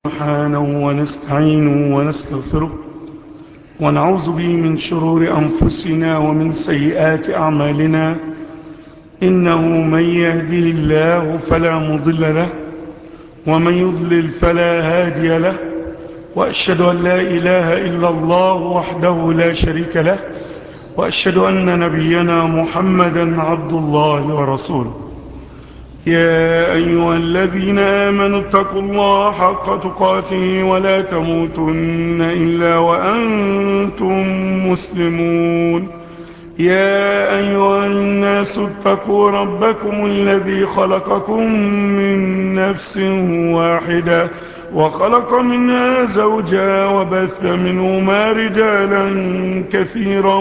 سبحانه ونستعينه ونستغفره ونعوذ به من شرور أنفسنا ومن سيئات أعمالنا إنه من يهده الله فلا مضل له ومن يضلل فلا هادي له وأشهد أن لا إله إلا الله وحده لا شريك له وأشهد أن نبينا محمدا عبد الله ورسوله يا أيها الذين آمنوا اتقوا الله حق تقاته ولا تموتن إلا وأنتم مسلمون يا أيها الناس اتقوا ربكم الذي خلقكم من نفس واحدة وخلق منها زوجا وبث منهما رجالا كثيرا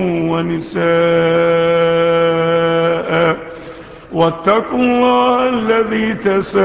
ونساء واتقوا الله الذي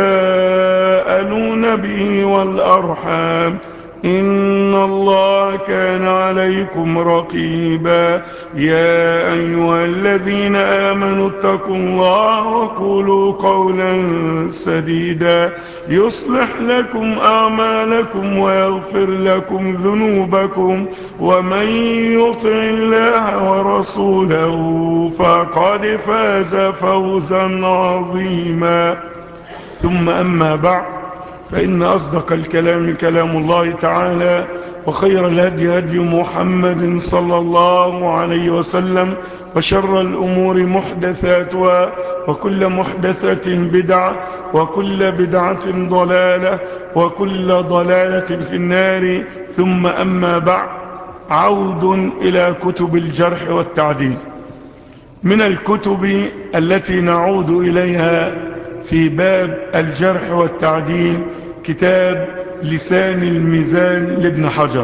تساءلون به والأرحام إن الله كان عليكم رقيبا يا أيها الذين آمنوا اتقوا الله وقولوا قولا سديدا يصلح لكم أعمالكم ويغفر لكم ذنوبكم ومن يطع الله ورسوله فقد فاز فوزا عظيما ثم أما بعد فإن أصدق الكلام كلام الله تعالى وخير الهدي هدي محمد صلى الله عليه وسلم وشر الأمور محدثاتها وكل محدثة بدعة وكل بدعة ضلالة وكل ضلالة في النار ثم أما بعد عود إلى كتب الجرح والتعديل من الكتب التي نعود إليها في باب الجرح والتعديل كتاب لسان الميزان لابن حجر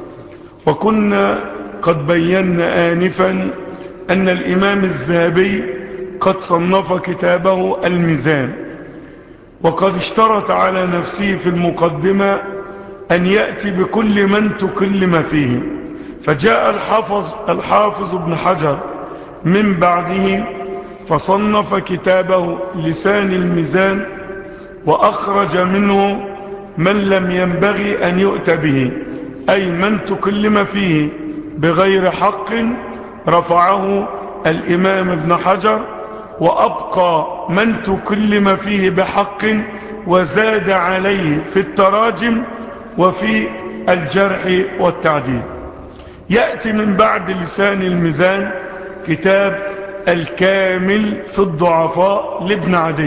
وكنا قد بينا آنفا أن الإمام الذهبي قد صنف كتابه الميزان وقد اشترط على نفسه في المقدمة أن يأتي بكل من تكلم فيه فجاء الحافظ, الحافظ ابن حجر من بعده فصنف كتابه لسان الميزان وأخرج منه من لم ينبغي أن يؤتى به أي من تكلم فيه بغير حق رفعه الإمام ابن حجر وأبقى من تكلم فيه بحق وزاد عليه في التراجم وفي الجرح والتعديل يأتي من بعد لسان الميزان كتاب الكامل في الضعفاء لابن عدي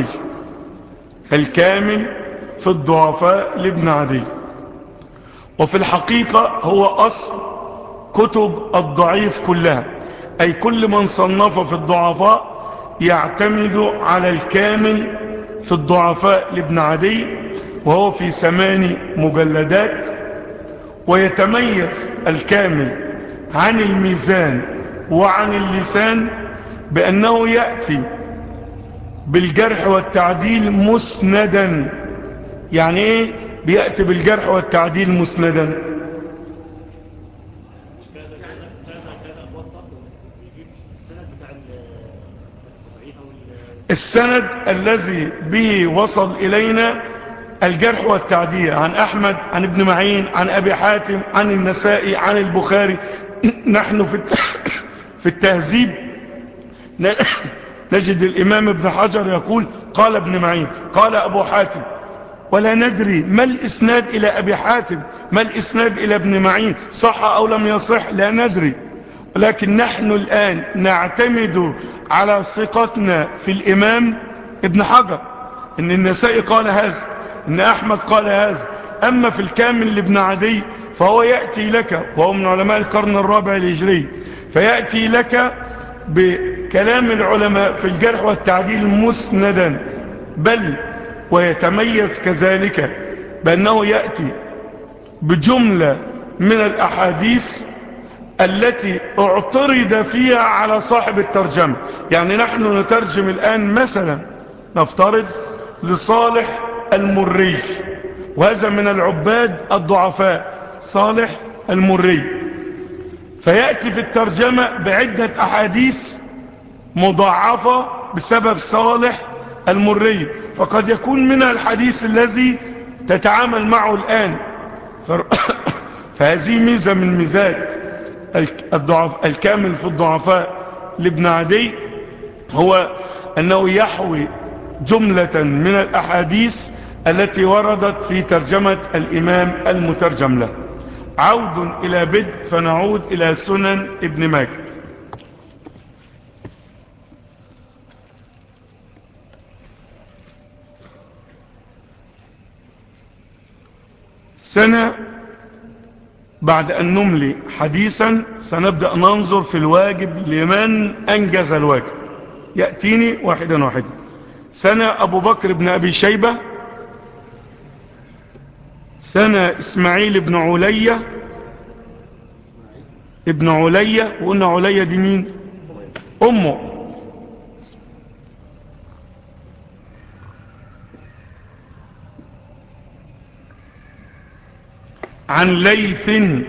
الكامل في الضعفاء لابن عدي وفي الحقيقة هو أصل كتب الضعيف كلها أي كل من صنف في الضعفاء يعتمد على الكامل في الضعفاء لابن عدي وهو في ثمان مجلدات ويتميز الكامل عن الميزان وعن اللسان بأنه يأتي بالجرح والتعديل مسندا يعني ايه بيأتي بالجرح والتعديل مسندا السند الذي به وصل إلينا الجرح والتعديل عن أحمد عن ابن معين عن أبي حاتم عن النسائي عن البخاري نحن في في التهذيب نجد الإمام ابن حجر يقول قال ابن معين قال أبو حاتم ولا ندري ما الإسناد إلى أبي حاتم ما الإسناد إلى ابن معين صح أو لم يصح لا ندري ولكن نحن الآن نعتمد على ثقتنا في الإمام ابن حجر إن النسائي قال هذا إن أحمد قال هذا أما في الكامل لابن عدي فهو يأتي لك وهو من علماء القرن الرابع الهجري فيأتي لك بكلام العلماء في الجرح والتعديل مسندا بل ويتميز كذلك بأنه يأتي بجملة من الأحاديث التي اعترض فيها على صاحب الترجمة يعني نحن نترجم الآن مثلا نفترض لصالح المري وهذا من العباد الضعفاء صالح المري فيأتي في الترجمة بعدة أحاديث مضاعفة بسبب صالح المري فقد يكون منها الحديث الذي تتعامل معه الآن فهذه ميزة من ميزات الضعف الكامل في الضعفاء لابن عدي هو أنه يحوي جملة من الأحاديث التي وردت في ترجمة الإمام المترجم له عود إلى بدء فنعود إلى سنن ابن ماجد سنة بعد أن نملي حديثا سنبدأ ننظر في الواجب لمن أنجز الواجب يأتيني واحدا واحدا سنة أبو بكر بن أبي شيبة سنة إسماعيل بن علية ابن علية وقلنا علية دي مين أمه عن ليث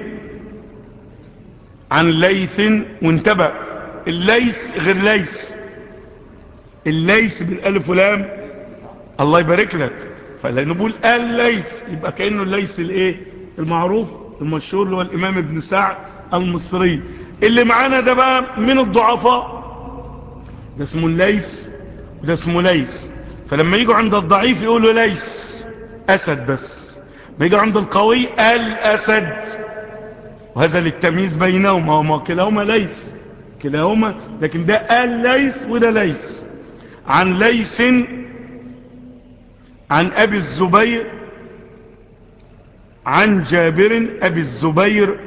عن ليث وانتبه الليث غير ليث الليث بالالف ولام الله يبارك لك فلان نقول الليث يبقى كانه الليث الايه المعروف المشهور اللي هو الامام ابن سعد المصري اللي معانا ده بقى من الضعفاء ده اسمه الليث وده اسمه ليث فلما يجوا عند الضعيف يقولوا ليث اسد بس ما يجي عند القوي الأسد وهذا للتمييز بينهما وما كلاهما ليس كلاهما لكن ده قال ليس وده ليس عن ليس عن أبي الزبير عن جابر أبي الزبير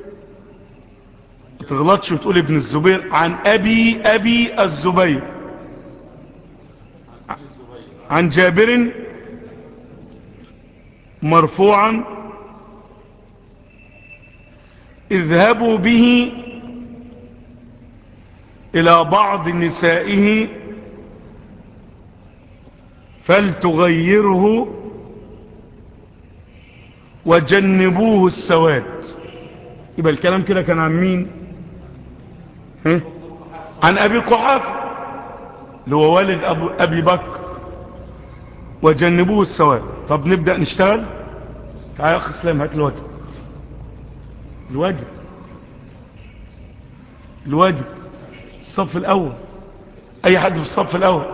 تغلطش وتقول ابن الزبير عن أبي أبي الزبير عن جابر مرفوعا اذهبوا به إلى بعض نسائه فلتغيره وجنبوه السواد يبقى الكلام كده كان عن مين ها؟ عن أبي قحافة اللي هو والد أبو أبي بكر وجنبوه السواد طب نبدأ نشتغل تعال يا أخي اسلام هات الواجب الواجب الواجب الصف الأول أي حد في الصف الأول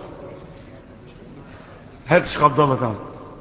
هات الشيخ عبد الله تعالى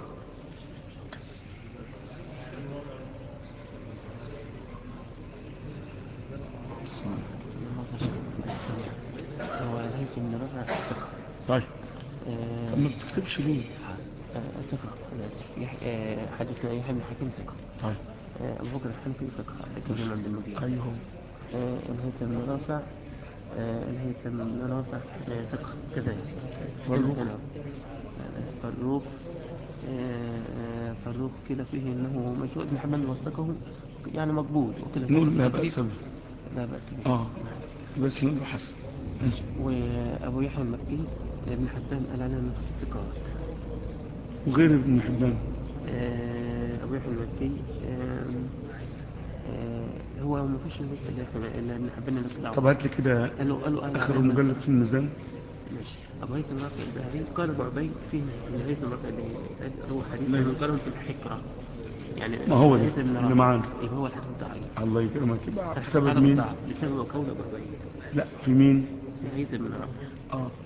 هو ليس من رفع السخر طيب آه، طب ما بتكتبش ليه آه، سخر أنا آسف يح- آه، حدثنا يحيى بن حكيم سخر طيب آه، أبو بكر الحنفي سخر لكن من عبد المجيد أيوه آه، الهيثم بن رافع آه، الهيثم بن رافع آه، سخر كذلك فاروق. نعم. آه، فاروق آه، آه، فاروق كلا فيه انه مشهور ابن حبان وثقه يعني مقبول وكلا فيه نقول لا تكذيب. بأس به لا بأس به اه بس نقول حسن ماشي. وأبو يحيى المكي ابن حبان قال عليه من الثقات وغير ابن حبان آه، أبو يحيى المكي آم، آه، هو ما فيش بس إلا إحنا- إلا ابن حبان اللي طلع طب هات لي كده قالوا قالوا قالوا آخر عليه من- مجلد في الميزان ماشي أبو هيثم رافع الذهبي قال أبو عبيد فيه من هيثم رافع الذهبي هو حديث لا. من قالوا في الحكرة يعني ما هو ده هيثم بن اللي رافع. معانا. يبقى هو الحديث ضعيف الله يكرمك يبقى قال بسبب مين ضعف بسبب كون أبو عبيد لا في مين هيثم بن رافع اه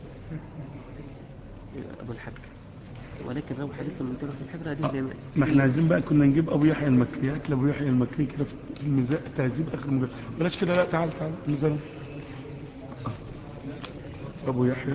أبو الحكم ولكن لو حديث من كده في الحجرة دي آه. دي- ما احنا عايزين بقى كنا نجيب ابو يحيى المكي هات لي ابو يحيى المكي كده في الميزان تهذيب اخر مجلد بلاش كده لا تعال تعال الميزان آه. ابو يحيى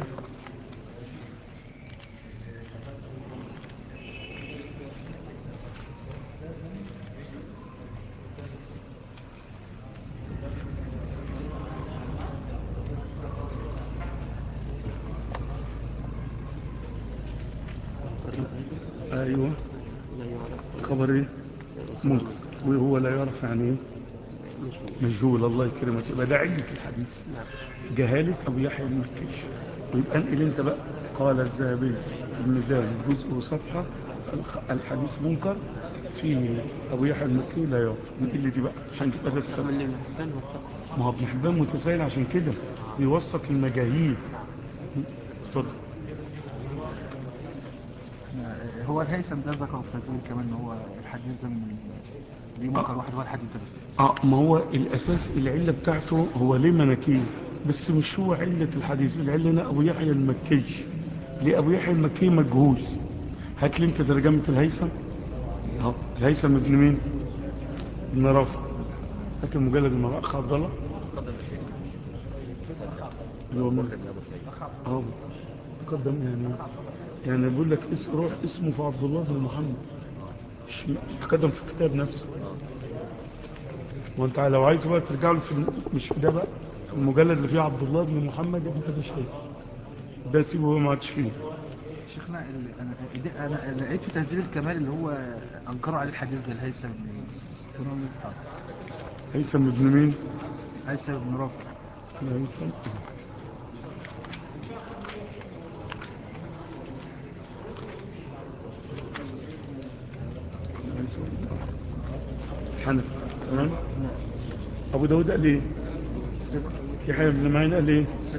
ايوه لا يعرف خبر ايه ممكن وهو لا يعرف يعني ايه مشهور مجهول الله يكرمك يبقى ده علة الحديث نعم جهالة أبو يحيى المكي ويبقى انقل انت بقى قال الذهبي في الميزان جزء وصفحة الخ- الحديث منكر فيه أبو يحيى المكي لا يعرف نقل لي دي بقى عشان تبقى ده السبب من ابن حسان والثقة ما هو ابن حبان متسائل عشان كده بيوثق المجاهيل اتفضل هو الهيثم ده ذكر في تنزيل كمان ان هو الحديث ده من ليه منكر واحد هو الحديث ده بس اه ما هو الاساس العله بتاعته هو ليه مناكير بس مش هو عله الحديث العله هنا ابو يحيى المكي ليه ابو يحيى المكي مجهول هات لي انت ترجمه الهيثم اهو الهيثم ابن مين ابن رافع هات المجلد المرأة اخ عبد الله اللي هو مين؟ اه تقدم يعني يعني بيقول لك اسم روح اسمه في عبد الله بن محمد مش تقدم في الكتاب نفسه وانت لو عايز بقى ترجع له في الم- مش في ده بقى في المجلد اللي فيه عبد الله بن محمد ابن ابي شيخ ده سيبه هو ما عادش فيه شيخنا ال- انا ده- انا لقيت في تنزيل الكمال اللي هو انكروا عليه الحديث ده الهيثم بن حاضر. هيثم ابن مين هيثم بن رافع هيثم هيثم. حنفي تمام ابو داود قال ايه ثقة يحيى بن معين قال ايه ثقة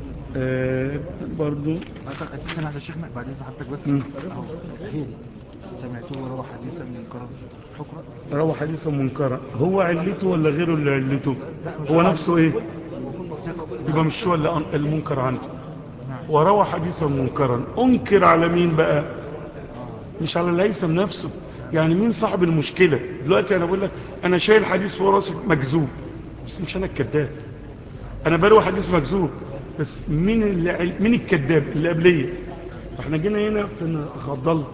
آه برضو هتستنى على شيخنا بعد اذن حضرتك بس مم. اهو هي دي سمعته روى حديثا من كرم حكرة روى حديثا منكرا هو علته ولا غيره اللي علته هو نفسه ايه ثقة يبقى مش هو اللي أن- المنكر عنده نعم وروى حديثا منكرا انكر على مين بقى مش على الهيثم نفسه يعني مين صاحب المشكلة دلوقتي انا بقول لك انا شايل حديث فوق راسي مكذوب بس مش انا الكذاب انا بروي حديث مكذوب بس مين اللي مين الكذاب اللي قبليه احنا جينا هنا في خض الله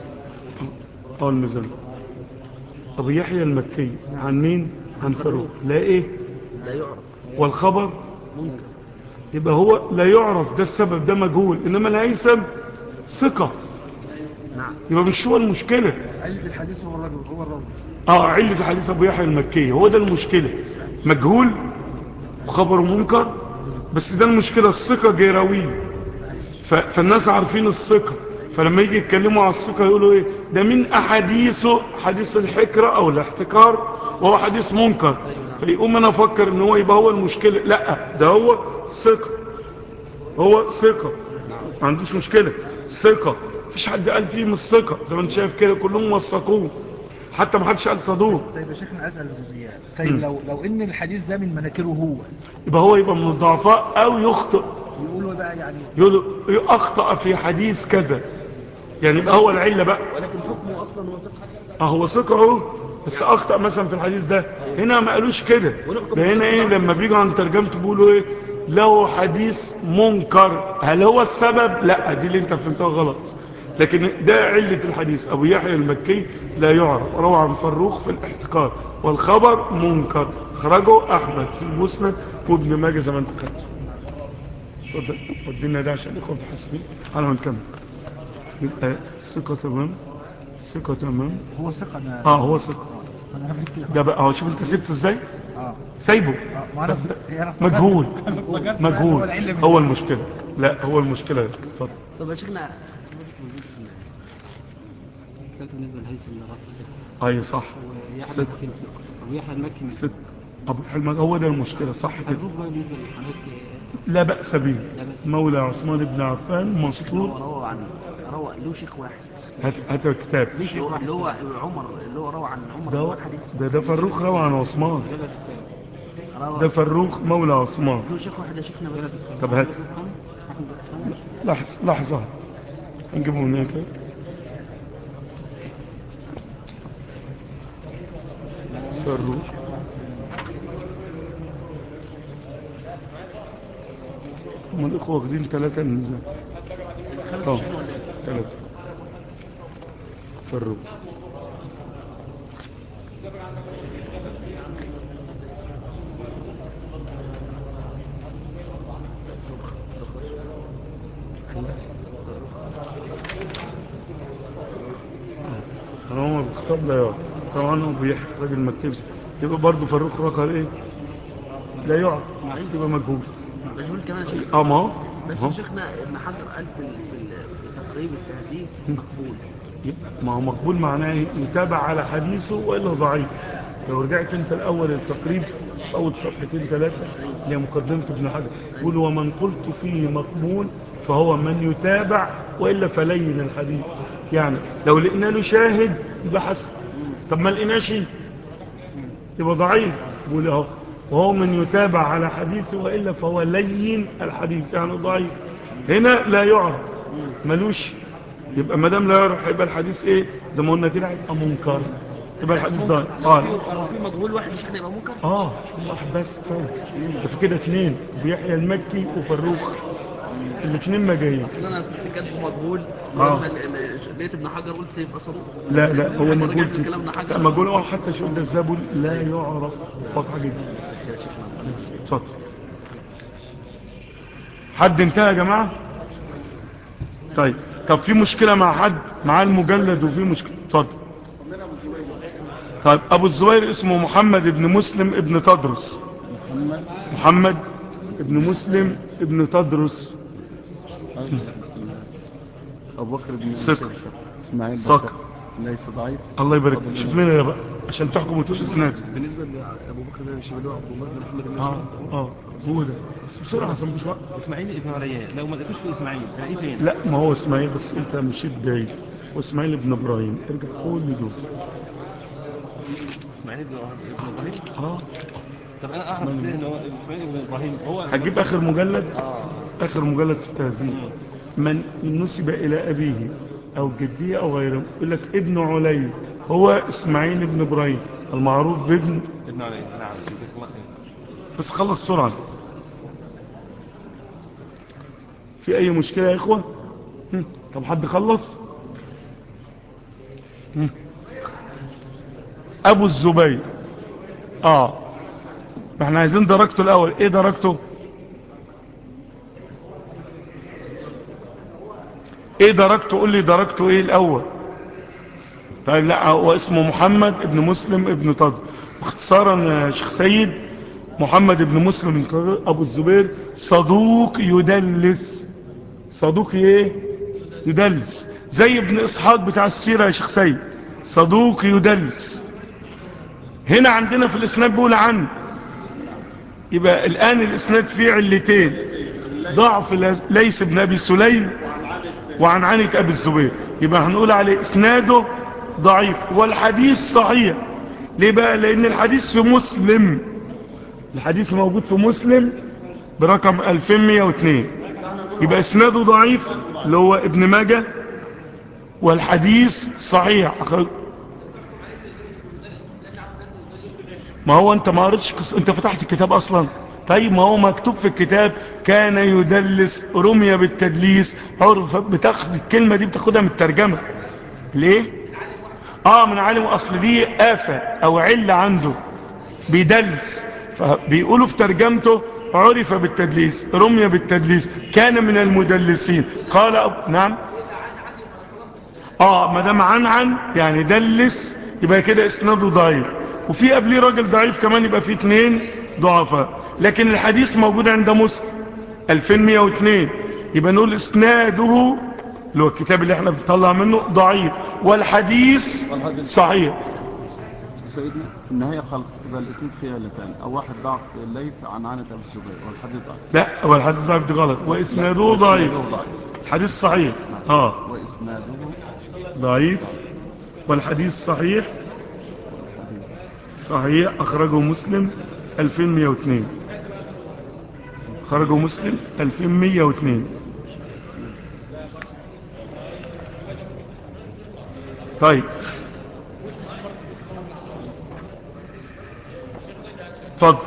اه الميزان ابو يحيى المكي عن مين عن فاروق لا ايه لا يعرف والخبر منكر يبقى هو لا يعرف ده السبب ده مجهول انما الهيثم ثقة نعم يبقى مش هو المشكلة علة الحديث هو الرجل هو الرجل اه علة حديث ابو يحيى المكي هو ده المشكلة مجهول وخبره منكر بس ده المشكلة الثقة جيراوية ف... فالناس عارفين الثقة فلما يجي يتكلموا على الثقة يقولوا ايه ده من احاديثه حديث الحكرة او الاحتكار وهو حديث منكر فيقوم انا افكر ان هو يبقى هو المشكلة لا ده هو ثقة هو ثقة ما عندوش مشكلة ثقة مفيش حد قال فيه من الثقة زي ما انت شايف كده كلهم وثقوه حتى ما حدش قال صدوق طيب يا شيخنا اسال بجزئيات طيب مم. لو لو ان الحديث ده من مناكيره هو يبقى هو يبقى من الضعفاء او يخطئ يقولوا بقى يعني يقول اخطأ في حديث كذا يعني يبقى هو العلة بقى ولكن حكمه اصلا هو ثقه اه هو ثقة اهو بس اخطأ مثلا في الحديث ده هنا ما قالوش كده ده هنا ايه لما بيجوا عن ترجمته بيقولوا ايه له حديث منكر هل هو السبب لا دي اللي انت فهمتها غلط لكن ده علة الحديث ابو يحيى المكي لا يعرف روى عن فروخ في الاحتكار والخبر منكر خرجه احمد في المسند وابن ماجه زي ما انت خدت اتفضل ودينا ده عشان الاخوه الحاسبين على ما نكمل يبقى الثقة تمام الثقة تمام هو ثقه انا اه هو ثقة انا عرفت كده ده بقى اهو شوف انت سبته ازاي اه سايبه اه ما انا بس هي أنا افتكرت- مجهول أنا افتكرت بقى إن هو مجهول العلة من- هو المشكلة لا هو المشكلة اتفضل طب يا شيخنا كانت بالنسبه لهيثم بن رافع ثقه ايوه صح ويحيى ثقة. المكي ثقه ويحيى المكي من ست ابو حلم هو ده المشكلة صح كده الروح بقى بالنسبه لحضرتك لا بأس به لا بأس. مولى عثمان بن عفان هو مسطور روى عن روى له شيخ واحد هات هات الكتاب اللي هو اللي هو عمر اللي هو روى عن عمر ده هو الحديث ده ده فروخ روى عن عثمان جاب الكتاب روى ده فروخ مولى عثمان له شيخ واحد يا شيخنا بس طب هات. أحمد بن الرحمن. لحظة لحظة نجيبه هناك فروخ هم الإخوة واخدين ثلاثة الميزان خمس اه شيخين ولا إيه؟ ثلاثة فروخ عمر بن الخطاب لا يعرف طبعا ابو يحيى راجل مكتبس يبقى برضه فاروق رقر ايه لا يعرف يبقى مجهول مجهول كمان يا شيخ اه ما هو بس ما هو. يا شيخنا ابن حجر قال في ال- في ال- في تقريب التهذيب مقبول ما هو مقبول معناه ايه يتابع على حديثه والا ضعيف لو رجعت انت الاول التقريب اول صفحتين ثلاثه اللي هي مقدمه ابن حجر يقول ومن قلت فيه مقبول فهو من يتابع وإلا فلين الحديث يعني لو لقينا له شاهد يبقى حسن طب ما لقيناش يبقى ضعيف بقول اهو وهو من يتابع على حديثه وإلا فهو لين الحديث يعني ضعيف هنا لا يعرف ملوش يبقى ما دام لا يعرف يبقى الحديث ايه زي ما قلنا كده هيبقى منكر يبقى الحديث ضعيف اه لو في مجهول واحد مش هيبقى منكر اه واحد بس كفايه ده في كده اثنين بيحيى المكي وفروخ الاثنين ما جايين اصل انا كنت كاتبه مجهول آه. لما ال- ال- لقيت ابن حجر قلت يبقى صدوق لا لا هو حاجة مجهول رجعت كده. لكلام ابن حجر. لا مجهول اه حتى شو ده الزبل لا يعرف واضحه جدا اتفضل حد انتهى يا جماعه طيب طب في مشكله مع حد معاه المجلد وفي مشكله اتفضل طيب ابو الزبير اسمه محمد بن مسلم ابن تدرس محمد محمد ابن مسلم ابن تدرس أبو بكر بن ثقة. مشير ثقة. إسماعيل ثقة. بصر ليس ضعيف الله يبارك فيك. شوف لنا يا بقى عشان تحكم وتقول اسناد بالنسبه لابو بكر ده مش اللي هو عبد الله بن محمد بن اه اه هو ده بس بسرعه عشان مش وقت اسماعيل ابن عليا لو ما لقيتوش في اسماعيل تلاقيه فين لا ما هو اسماعيل بس انت مشيت بعيد واسماعيل ابن ابراهيم ارجع كل دول اسماعيل ابن ابن ابراهيم اه طب انا اعرف ازاي ان هو اسماعيل ابن ابراهيم هو هتجيب اخر مجلد اه اخر مجلد في التهذيب من نسب الى ابيه او جديه او غيره يقول لك ابن علي هو اسماعيل ابن ابراهيم المعروف بابن ابن عليا نعم جزاك الله خير بس خلص بسرعه في اي مشكله يا اخوه هم؟ طب حد خلص هم؟ ابو الزبير اه ما احنا عايزين درجته الاول ايه درجته ايه درجته قول لي درجته ايه الاول طيب لا هو اسمه محمد ابن مسلم ابن طد اختصارا يا شيخ سيد محمد ابن مسلم بن طارق ابو الزبير صدوق يدلس صدوق ايه يدلس زي ابن اسحاق بتاع السيره يا شيخ سيد صدوق يدلس هنا عندنا في الاسناد بيقول عنه يبقى الان الاسناد فيه علتين ضعف ليس بن ابي سليم وعن عنك ابي الزبير يبقى هنقول عليه اسناده ضعيف والحديث صحيح ليه بقى لان الحديث في مسلم الحديث موجود في مسلم برقم 2102 يبقى اسناده ضعيف اللي هو ابن ماجه والحديث صحيح أخرج- ما هو انت ما قريتش قص... انت فتحت الكتاب اصلا طيب ما هو مكتوب في الكتاب كان يدلس رمي بالتدليس عرف بتاخد الكلمة دي بتاخدها من الترجمة ليه اه من عالم اصل دي آفة او علة عنده بيدلس فبيقولوا في ترجمته عرف بالتدليس رمي بالتدليس كان من المدلسين قال أب... نعم اه ما دام عن عن يعني دلس يبقى كده اسناده ضعيف وفي قبليه راجل ضعيف كمان يبقى في اتنين ضعفاء لكن الحديث موجود عند مسلم 2102 يبقى نقول اسناده اللي هو الكتاب اللي احنا بنطلع منه ضعيف والحديث والحديث. صحيح سيدي في النهاية خالص كتب الاسم فيه علتان أو واحد ضعف الليث عن عنة أبو الزبير والحديث ضعيف لا هو الحديث ضعيف دي غلط واسناده لا، ضعيف وإسناده ضعيف الحديث صحيح اه وإسناده ضعيف والحديث صحيح صحيح أخرجه مسلم 2102 أخرجه مسلم 2102 طيب اتفضل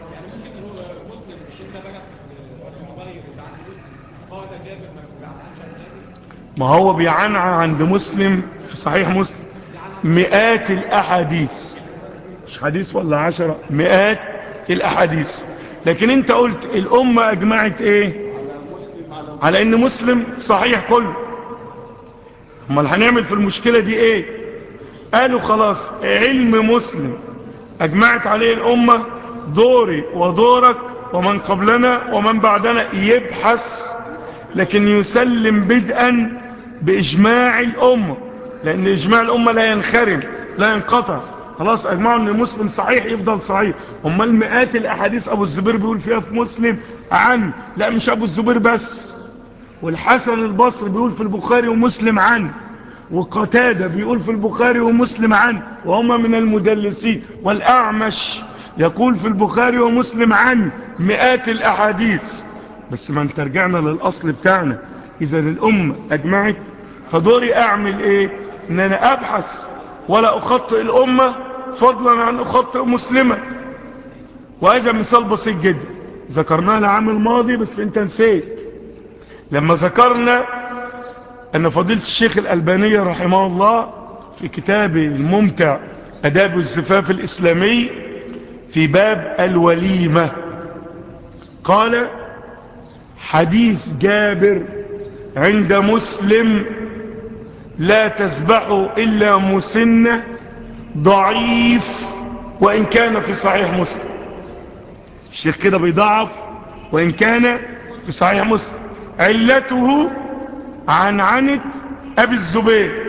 ما هو بيعنع عند مسلم في صحيح مسلم مئات الأحاديث مش حديث ولا عشرة مئات الأحاديث لكن انت قلت الأمة أجمعت ايه على ان مسلم صحيح كله امال هنعمل في المشكلة دي ايه قالوا خلاص علم مسلم أجمعت عليه الأمة دوري ودورك ومن قبلنا ومن بعدنا يبحث لكن يسلم بدءا بإجماع الأمة لأن إجماع الأمة لا ينخرم لا ينقطع خلاص أجمعوا أن المسلم صحيح يفضل صحيح هم المئات الأحاديث أبو الزبير بيقول فيها في مسلم عن لا مش أبو الزبير بس والحسن البصري بيقول في البخاري ومسلم عنه وقتادة بيقول في البخاري ومسلم عنه وهم من المدلسين والأعمش يقول في البخاري ومسلم عنه مئات الأحاديث بس ما انت رجعنا للأصل بتاعنا إذا الأمة أجمعت فدوري أعمل إيه إن أنا أبحث ولا أخطئ الأمة فضلا عن أخطئ مسلمة وهذا مثال بسيط جدا ذكرناه العام الماضي بس انت نسيت لما ذكرنا أن فضيلة الشيخ الألباني رحمه الله في كتابه الممتع أداب الزفاف الإسلامي في باب الوليمة قال حديث جابر عند مسلم لا تذبحوا إلا مسنة ضعيف وإن كان في صحيح مسلم الشيخ كده بيضعف وإن كان في صحيح مسلم علته عن عنت أبي الزبير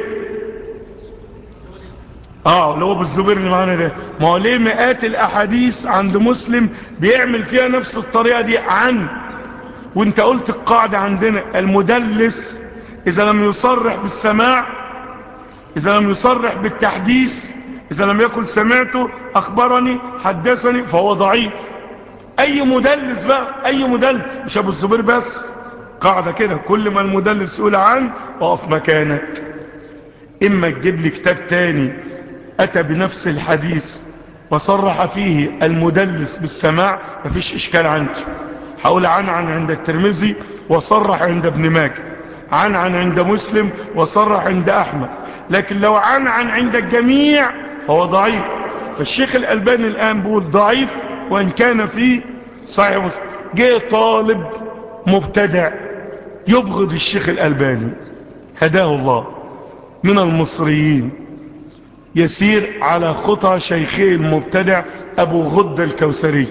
اه اللي هو ابو الزبير اللي معانا ده ما هو ليه مئات الاحاديث عند مسلم بيعمل فيها نفس الطريقه دي عن وانت قلت القاعده عندنا المدلس اذا لم يصرح بالسماع اذا لم يصرح بالتحديث اذا لم يكن سمعته اخبرني حدثني فهو ضعيف اي مدلس بقى اي مدلس مش ابو الزبير بس قاعده كده كل ما المدلس يقول عن اقف مكانك اما تجيب لي كتاب تاني أتى بنفس الحديث وصرح فيه المدلس بالسماع مفيش إشكال عندي هقول عن عن عند الترمذي وصرح عند ابن ماجه عن عن عند مسلم وصرح عند أحمد لكن لو عن عن عند الجميع فهو ضعيف فالشيخ الألباني الآن بيقول ضعيف وإن كان فيه صحيح مسلم جه طالب مبتدع يبغض الشيخ الألباني هداه الله من المصريين يسير على خطى شيخه المبتدع أبو غد الكوسري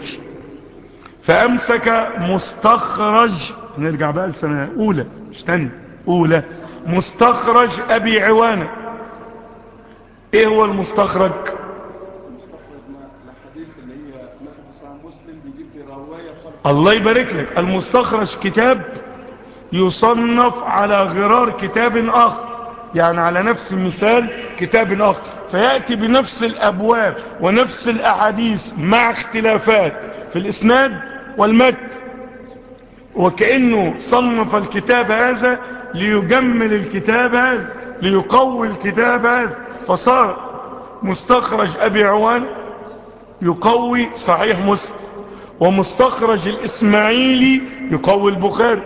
فأمسك مستخرج نرجع بقى لسنة أولى مش تاني أولى مستخرج أبي عوانة إيه هو المستخرج الله يبارك لك المستخرج كتاب يصنف على غرار كتاب آخر يعني على نفس المثال كتاب آخر فيأتي بنفس الأبواب ونفس الأحاديث مع اختلافات في الإسناد والمد وكأنه صنف الكتاب هذا ليجمل الكتاب هذا ليقوي الكتاب هذا فصار مستخرج أبي عوان يقوي صحيح مسلم ومستخرج الإسماعيلي يقوي البخاري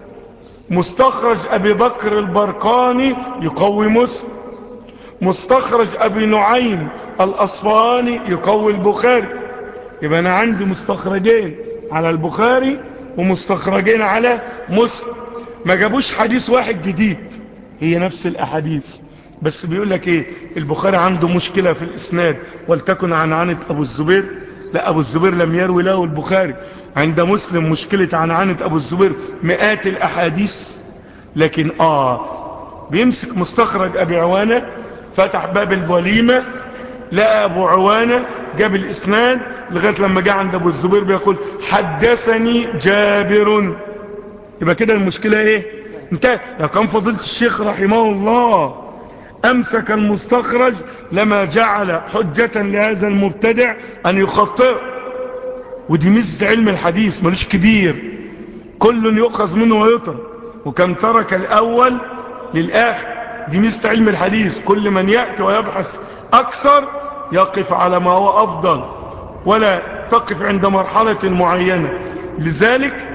مستخرج أبي بكر البرقاني يقوي مسلم مستخرج أبي نعيم الأصفهاني يقوي البخاري يبقى أنا عندي مستخرجين على البخاري ومستخرجين على مسلم ما جابوش حديث واحد جديد هي نفس الأحاديث بس بيقول لك ايه البخاري عنده مشكلة في الإسناد ولتكن عن عنة أبو الزبير لا أبو الزبير لم يروي له البخاري عند مسلم مشكلة عن عنة أبو الزبير مئات الأحاديث لكن آه بيمسك مستخرج أبي عوانة فتح باب الوليمة لقى أبو عوانة جاب الإسناد لغاية لما جاء عند أبو الزبير بيقول حدثني جابر يبقى كده المشكلة ايه انتهى لو كان فضيلة الشيخ رحمه الله أمسك المستخرج لما جعل حجة لهذا المبتدع أن يخطئ ودي ميزة علم الحديث ملوش كبير كل يؤخذ منه ويطر وكان ترك الأول للآخر دي ميزة علم الحديث كل من يأتي ويبحث أكثر يقف على ما هو أفضل ولا تقف عند مرحلة معينة لذلك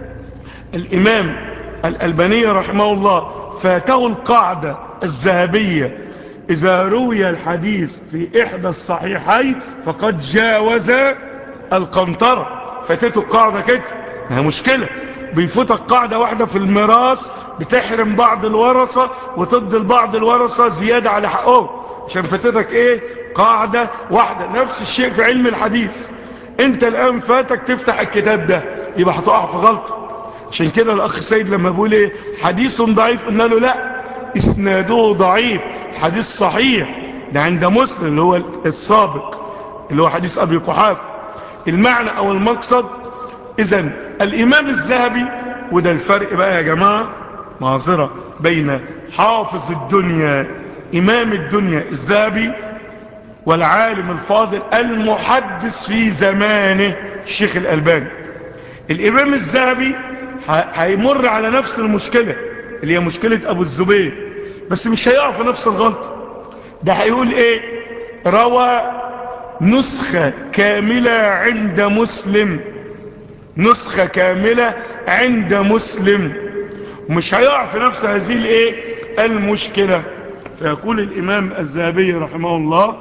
الإمام الألباني رحمه الله فاته القاعدة الذهبية إذا روي الحديث في إحدى الصحيحين فقد جاوز القنطرة فاتته القاعدة كده ما هي مشكلة بيفوتك قاعدة واحدة في الميراث بتحرم بعض الورثة وتدي لبعض الورثة زيادة على حقهم عشان فاتتك ايه قاعدة واحدة نفس الشيء في علم الحديث انت الان فاتك تفتح الكتاب ده يبقى هتقع في غلطة عشان كده الاخ سيد لما بيقول ايه حديث ضعيف قلنا له لا اسناده ضعيف حديث صحيح ده عند مسلم اللي هو السابق اللي هو حديث ابي قحاف المعنى او المقصد اذا الامام الذهبي وده الفرق بقى يا جماعة معذرة بين حافظ الدنيا إمام الدنيا الذهبي والعالم الفاضل المحدث في زمانه الشيخ الألباني الإمام الذهبي هيمر على نفس المشكلة اللي هي مشكلة أبو الزبير بس مش هيقع في نفس الغلط ده هيقول إيه روى نسخة كاملة عند مسلم نسخة كاملة عند مسلم مش هيقع في نفس هذه الايه المشكلة فيقول الامام الذهبي رحمه الله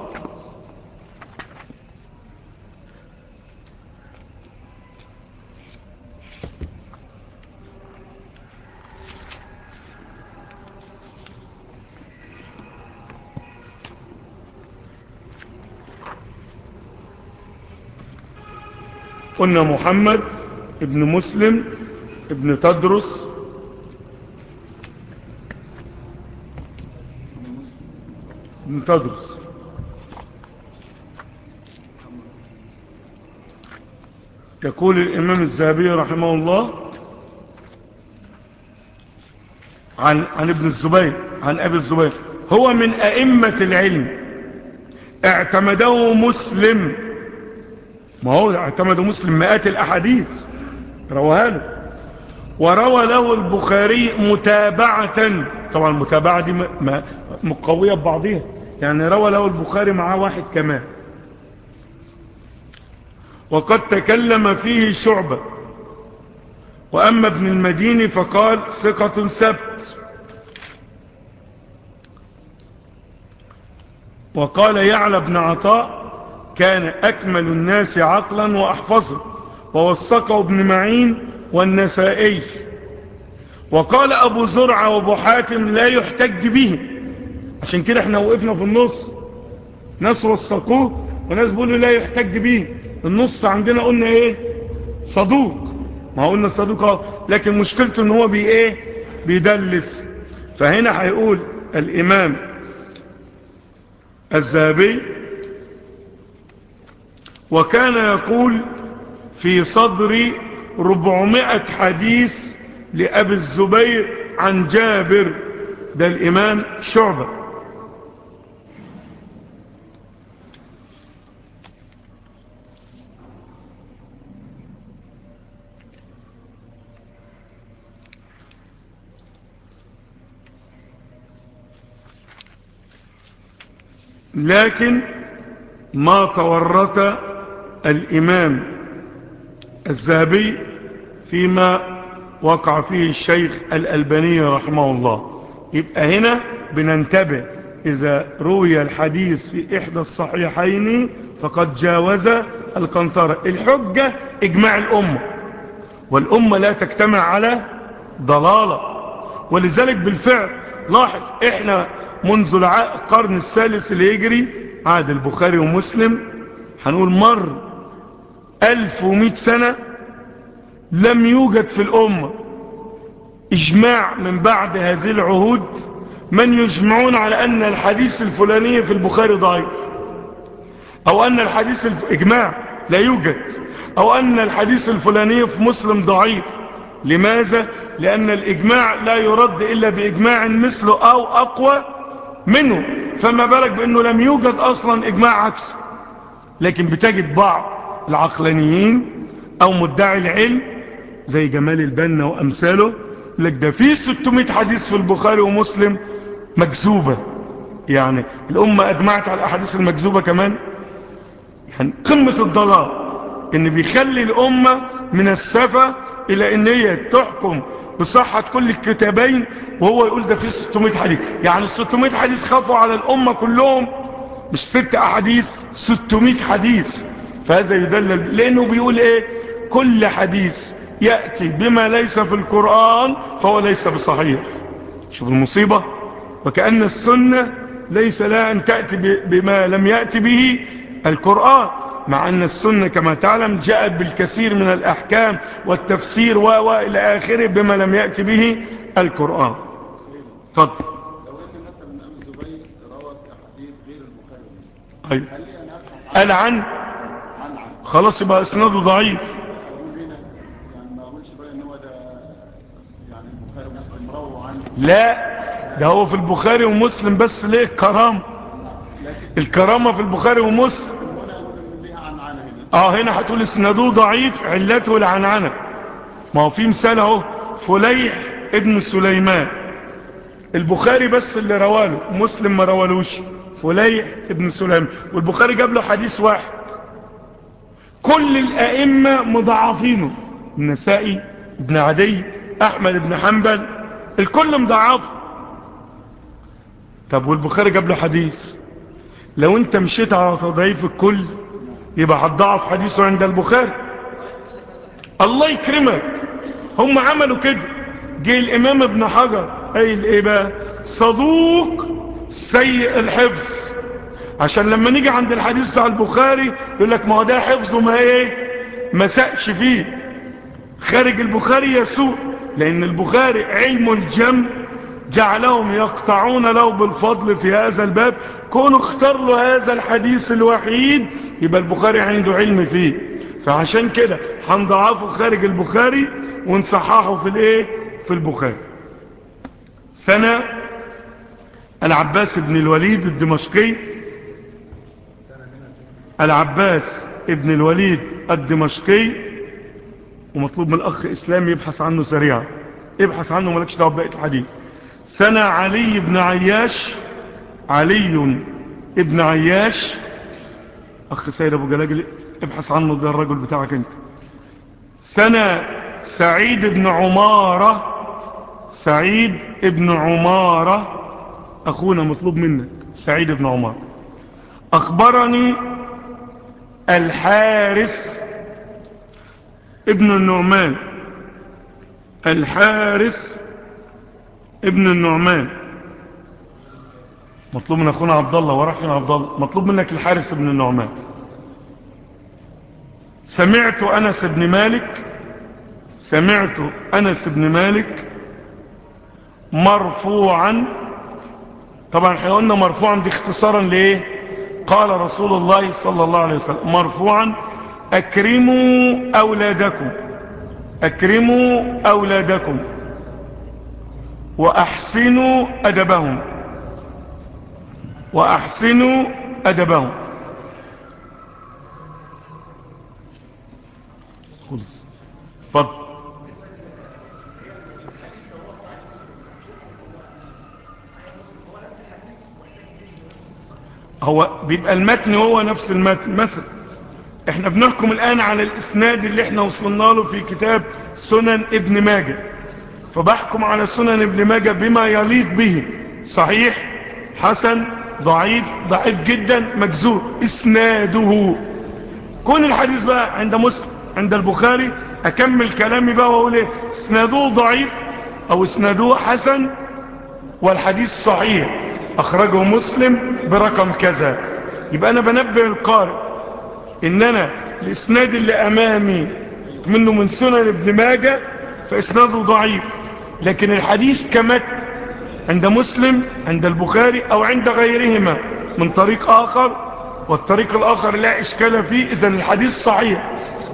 قلنا محمد ابن مسلم ابن تدرس ابن تدرس يقول الإمام الذهبي رحمه الله عن, عن ابن الزبير عن أبي الزبير هو من أئمة العلم اعتمده مسلم ما هو اعتمد مسلم مئات الأحاديث رواها له وروى له البخاري متابعة طبعا المتابعة دي مقوية ببعضها يعني روى له البخاري معاه واحد كمان وقد تكلم فيه شعبة وأما ابن المديني فقال ثقة سبت وقال يعلى بن عطاء كان أكمل الناس عقلا وأحفظه ووثقه ابن معين والنسائي وقال أبو زرعة وابو حاتم لا يحتج به عشان كده احنا وقفنا في النص ناس وثقوه وناس بيقولوا لا يحتج به النص عندنا قلنا ايه صدوق ما قلنا صدوق اهو لكن مشكلته ان هو بي ايه بيدلس فهنا هيقول الامام الذهبي وكان يقول في صدر ربعمائة حديث لأبي الزبير عن جابر ده الإمام شعبة لكن ما تورط الإمام الذهبي فيما وقع فيه الشيخ الألباني رحمه الله يبقى هنا بننتبه إذا روي الحديث في إحدى الصحيحين فقد جاوز القنطرة الحجة إجماع الأمة والأمة لا تجتمع على ضلالة ولذلك بالفعل لاحظ إحنا منذ القرن الثالث اللي يجري عاد البخاري ومسلم هنقول مر ألف ومئة سنة لم يوجد في الأمة إجماع من بعد هذه العهود من يجمعون على أن الحديث الفلاني في البخاري ضعيف أو أن الحديث الف... إجماع لا يوجد أو أن الحديث الفلاني في مسلم ضعيف لماذا؟ لأن الإجماع لا يرد إلا بإجماع مثله أو أقوى منه فما بالك بأنه لم يوجد أصلا إجماع عكسه لكن بتجد بعض العقلانيين أو مدعي العلم زي جمال البنا وأمثاله لك ده في 600 حديث في البخاري ومسلم مكذوبة يعني الأمة أجمعت على الأحاديث المكذوبة كمان يعني قمة الضلال إن بيخلي الأمة من السفة إلى إن هي تحكم بصحة كل الكتابين وهو يقول ده في 600 حديث يعني ال 600 حديث خافوا على الأمة كلهم مش ست أحاديث 600 حديث فهذا يدلل لأنه بيقول إيه كل حديث يأتي بما ليس في القرآن فهو ليس بصحيح شوف المصيبة وكأن السنة ليس لها أن تأتي بما لم يأتي به القرآن مع أن السنة كما تعلم جاءت بالكثير من الأحكام والتفسير وإلى آخره بما لم يأتي به القرآن فضل لو ان مثلا ابو الزبير روى في احاديث غير البخاري ومسلم أيوه. هل لي ان افهم قال عن عن عن خلاص يبقى اسناده ضعيف اقول هنا يعني ما اقولش بقى ان هو ده يعني البخاري ومسلم رووا عن لا ده هو في البخاري ومسلم بس ليه كرامة الكرامة في البخاري ومسلم هنا يقول ان ليها عن عنه هنا اه هنا هتقول اسنادوه ضعيف علته العنعنة ما هو في مثال اهو فليح ابن سليمان البخاري بس اللي رواله مسلم ما روالوش فليح ابن سليمان والبخاري جاب له حديث واحد كل الائمة مضاعفينه النسائي ابن عدي احمد بن حنبل الكل مضاعفه طب والبخاري جاب له حديث لو انت مشيت على تضعيف الكل يبقى هتضعف حديثه عند البخاري الله يكرمك هم عملوا كده جه الامام ابن حجر قايل ايه بقى صدوق سيء الحفظ عشان لما نيجي عند الحديث بتاع البخاري يقول لك ما هو ده حفظه ما ايه ما سقش فيه خارج البخاري يسوء لان البخاري علم الجم جعلهم يقطعون له بالفضل في هذا الباب كونوا اختار له هذا الحديث الوحيد يبقى البخاري عنده علم فيه فعشان كده هنضعفه خارج البخاري ونصححه في الايه في البخاري سنة العباس بن الوليد الدمشقي العباس ابن الوليد الدمشقي ومطلوب من الأخ إسلام يبحث عنه سريعا ابحث عنه ملكش دعوه ببقيه الحديث سنة علي بن عياش علي ابن عياش أخ سيد أبو جلاجل ابحث عنه ده الرجل بتاعك أنت سنة سعيد بن عمارة سعيد ابن عمارة أخونا مطلوب منك سعيد بن عمارة أخبرني الحارس ابن النعمان الحارس ابن النعمان مطلوب من اخونا عبد الله وراح فين عبد الله مطلوب منك الحارس ابن النعمان سمعت انس بن مالك سمعت انس بن مالك مرفوعا طبعا احنا قلنا مرفوعا دي اختصارا لايه قال رسول الله صلى الله عليه وسلم مرفوعا اكرموا اولادكم اكرموا اولادكم واحسنوا ادبهم واحسنوا ادبهم خلص اتفضل هو بيبقى المتن هو نفس المتن مثلا احنا بنحكم الان على الاسناد اللي احنا وصلنا له في كتاب سنن ابن ماجه فبحكم على سنن ابن ماجه بما يليق به صحيح حسن ضعيف ضعيف جدا مجزور اسناده كون الحديث بقى عند مسلم عند البخاري اكمل كلامي بقى واقول ايه اسناده ضعيف او اسناده حسن والحديث صحيح اخرجه مسلم برقم كذا يبقى انا بنبه القارئ ان انا الاسناد اللي امامي منه من سنن ابن ماجه فاسناده ضعيف لكن الحديث كمت عند مسلم عند البخاري او عند غيرهما من طريق اخر والطريق الاخر لا اشكال فيه اذا الحديث صحيح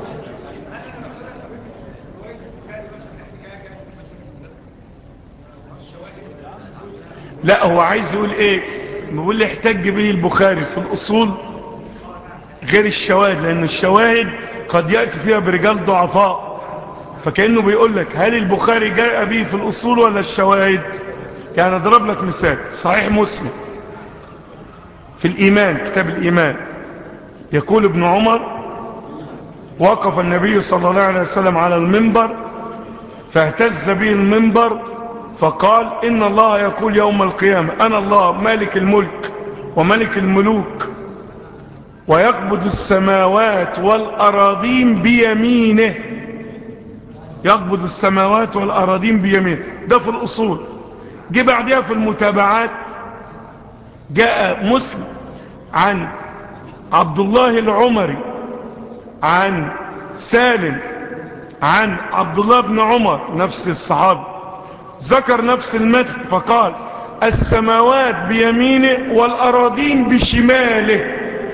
لا هو عايز يقول ايه بيقول لي احتج به البخاري في الاصول غير الشواهد لان الشواهد قد يأتي فيها برجال ضعفاء فكأنه بيقول لك هل البخاري جاء به في الاصول ولا الشواهد يعني اضرب لك مثال صحيح مسلم في الايمان كتاب الايمان يقول ابن عمر وقف النبي صلى الله عليه وسلم على المنبر فاهتز به المنبر فقال إن الله يقول يوم القيامة أنا الله مالك الملك وملك الملوك ويقبض السماوات والأراضين بيمينه يقبض السماوات والأراضين بيمينه ده في الأصول جه بعدها في المتابعات جاء مسلم عن عبد الله العمري عن سالم عن عبد الله بن عمر نفس الصحابي ذكر نفس المتن فقال السماوات بيمينه والأراضين بشماله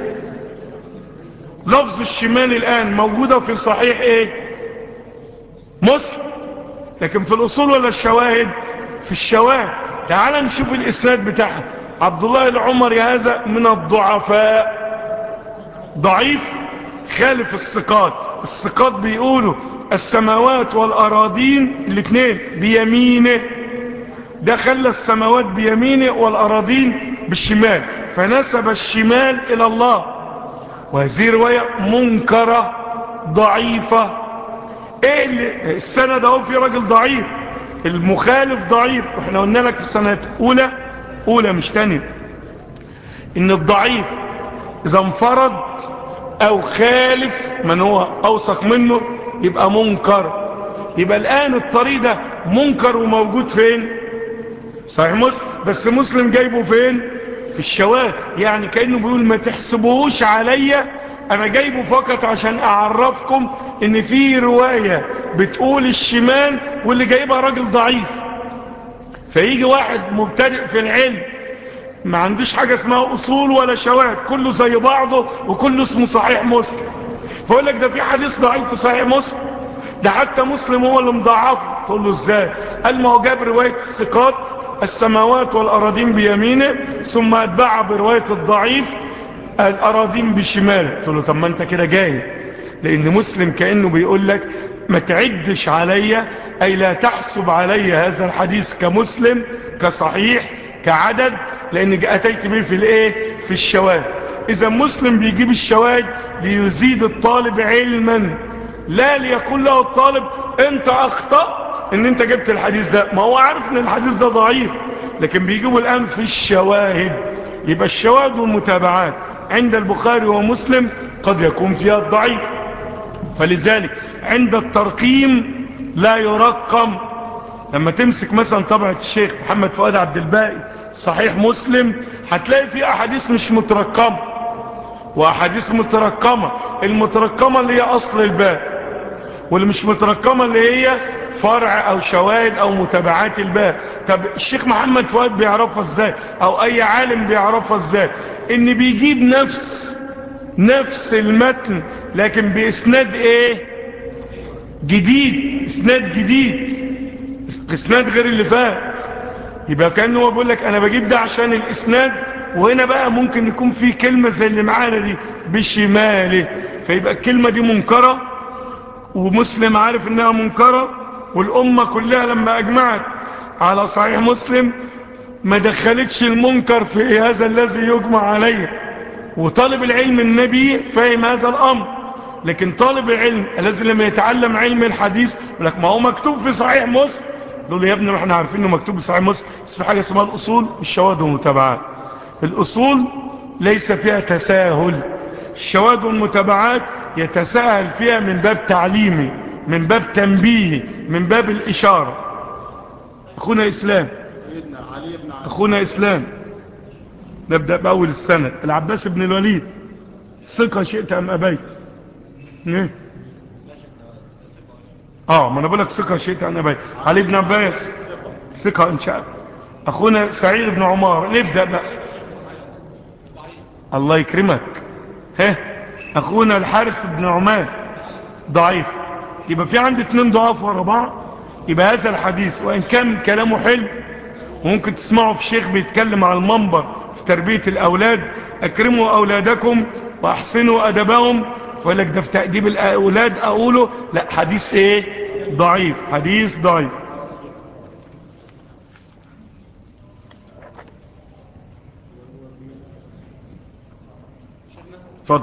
لفظ الشمال الآن موجودة في صحيح ايه مسلم لكن في الأصول ولا الشواهد في الشواهد تعال نشوف الاسناد بتاعها عبد الله العمري هذا من الضعفاء ضعيف خالف الثقات الثقات بيقولوا السماوات والأراضين الاثنين بيمينه ده خلى السماوات بيمينه والأراضين بالشمال فنسب الشمال إلى الله وهذه رواية منكرة ضعيفة ايه اللي السنة ده هو في راجل ضعيف المخالف ضعيف واحنا قلنا لك في سنة اولى اولى مش تانية ان الضعيف اذا انفرد او خالف من هو اوثق منه يبقى منكر يبقى الان الطريق ده منكر وموجود فين صحيح مسلم بس مسلم جايبه فين في الشواذ يعني كأنه بيقول ما تحسبوهوش عليا انا جايبه فقط عشان اعرفكم ان في رواية بتقول الشمال واللي جايبها راجل ضعيف فيجي واحد مبتدئ في العلم ما عندوش حاجة اسمها اصول ولا شواذ كله زي بعضه وكله اسمه صحيح مسلم فيقول لك ده في حديث ضعيف في صحيح مسلم ده حتى مسلم هو اللي مضاعفه تقول له ازاي قال ما هو جاب رواية الثقات السماوات والأراضين بيمينه ثم أتبعها برواية الضعيف الأراضين بشماله تقول له طب ما انت كده جاهل لأن مسلم كأنه بيقول لك ما تعدش عليا أي لا تحسب علي هذا الحديث كمسلم كصحيح كعدد لأن أتيت به في الايه في الشواهد إذا مسلم بيجيب الشواهد ليزيد الطالب علما لا ليقول له الطالب انت اخطأت ان انت جبت الحديث ده ما هو عارف ان الحديث ده ضعيف لكن بيجيبه الان في الشواهد يبقى الشواهد والمتابعات عند البخاري ومسلم قد يكون فيها الضعيف فلذلك عند الترقيم لا يرقم لما تمسك مثلا طبعة الشيخ محمد فؤاد عبد الباقي صحيح مسلم هتلاقي فيه احاديث مش مترقمه واحاديث مترقمة المترقمة اللي هي اصل الباب واللي مش مترقمة اللي هي فرع او شواهد او متابعات الباب طب الشيخ محمد فؤاد بيعرفها ازاي او اي عالم بيعرفها ازاي ان بيجيب نفس نفس المتن لكن باسناد ايه جديد اسناد جديد اسناد غير اللي فات يبقى كأنه هو بيقول لك انا بجيب ده عشان الاسناد وهنا بقى ممكن يكون في كلمة زي اللي معانا دي بشماله فيبقى الكلمة دي منكرة ومسلم عارف انها منكرة والامة كلها لما اجمعت على صحيح مسلم ما دخلتش المنكر في هذا الذي يجمع عليه وطالب العلم النبي فاهم هذا الامر لكن طالب العلم الذي لم يتعلم علم الحديث يقول لك ما هو مكتوب في صحيح مسلم يقول له يا ابني ما احنا عارفين انه مكتوب في صحيح مسلم بس في حاجه اسمها الاصول والشواهد والمتابعات الأصول ليس فيها تساهل الشواهد والمتابعات يتساهل فيها من باب تعليمي من باب تنبيهي من باب الإشارة أخونا إسلام سيدنا علي بن عبد أخونا إسلام نبدأ بأول السنة العباس بن الوليد ثقة شئت أم أبيت إيه؟ اه ما انا بقول لك ثقة شئت أم أبيت علي بن عباس ثقة إن شاء الله أخونا سعيد بن عمار نبدأ بقى الله يكرمك ها اخونا الحارس بن عمان ضعيف يبقى في عندي اتنين ضعاف ورا بعض يبقى هذا الحديث وان كان كلامه حلو وممكن تسمعوا في شيخ بيتكلم على المنبر في تربية الاولاد اكرموا اولادكم واحسنوا ادبهم فقال لك ده في تأديب الاولاد اقوله لا حديث ايه ضعيف حديث ضعيف اتفضل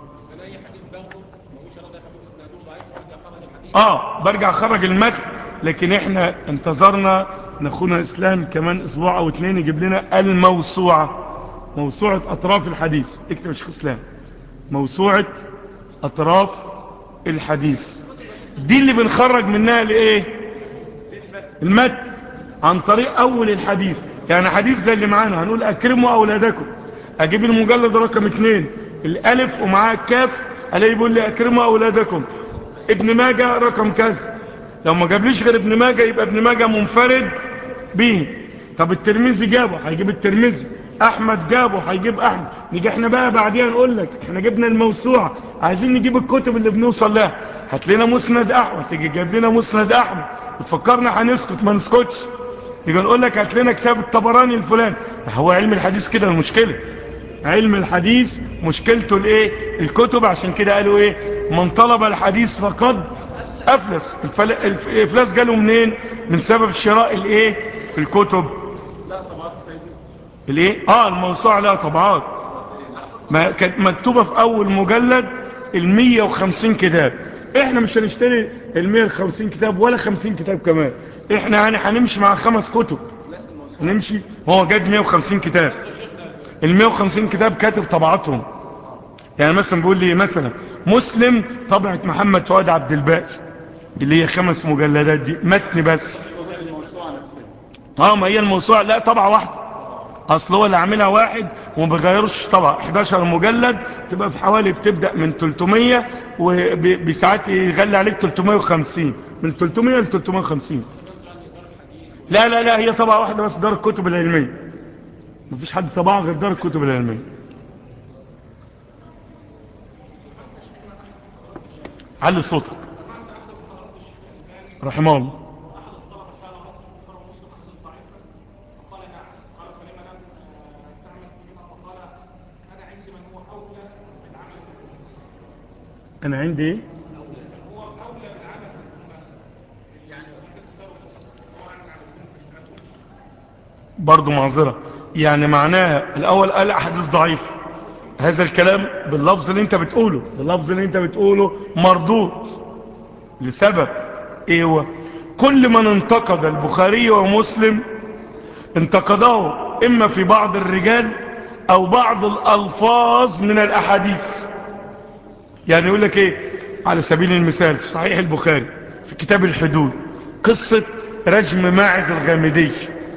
اه برجع اخرج المتن لكن احنا انتظرنا ان اخونا اسلام كمان اسبوع او اتنين يجيب لنا الموسوعة موسوعة اطراف الحديث اكتب يا شيخ اسلام موسوعة اطراف الحديث دي اللي بنخرج منها لايه المتن عن طريق اول الحديث يعني حديث زي اللي معانا هنقول اكرموا اولادكم اجيب المجلد رقم اتنين الالف ومعاه الكاف الاقي بيقول لي اكرموا اولادكم ابن ماجه رقم كذا لو ما جابليش غير ابن ماجه يبقى ابن ماجه منفرد به طب الترمذي جابه هيجيب الترمذي احمد جابه هيجيب احمد نيجي احنا بقى بعديها نقول لك احنا جبنا الموسوعه عايزين نجيب الكتب اللي بنوصل لها هات لنا مسند احمد تيجي جايب لنا مسند احمد وتفكرنا هنسكت ما نسكتش يجي نقول لك هات لنا كتاب الطبراني الفلاني هو علم الحديث كده المشكلة علم الحديث مشكلته الايه الكتب عشان كده قالوا ايه من طلب الحديث فقد افلس الفل... الف- الافلاس جاله منين من سبب شراء الايه الكتب لا طبعات السيدي الايه اه الموسوعه لها طبعات ما كانت مكتوبه في اول مجلد ال 150 كتاب احنا مش هنشتري ال 150 كتاب ولا 50 كتاب كمان احنا يعني هنمشي مع خمس كتب هنمشي هو جاب 150 كتاب ال 150 كتاب كاتب طبعاتهم يعني مثلا بيقول لي مثلا مسلم طبعة محمد فؤاد عبد الباقي اللي هي خمس مجلدات دي متن بس الموسوعة نفسها اه ما هي الموسوعة لا طبعة واحدة اصل هو اللي عاملها واحد وما بيغيروش طبعا 11 مجلد تبقى في حوالي بتبدأ من 300 وبساعات يغلي عليك 350 من 300 ل 350 لا لا لا هي طبعة واحدة بس دار الكتب العلمية مفيش حد طبعها غير دار الكتب العلمية علي صوتك رحمه الله انا عندي ايه برضو معذرة يعني معناها الاول قال احاديث ضعيف هذا الكلام باللفظ اللي انت بتقوله باللفظ اللي انت بتقوله مردود لسبب ايه هو كل من انتقد البخاري ومسلم انتقده اما في بعض الرجال او بعض الالفاظ من الاحاديث يعني يقول لك ايه على سبيل المثال في صحيح البخاري في كتاب الحدود قصة رجم ماعز الغامدي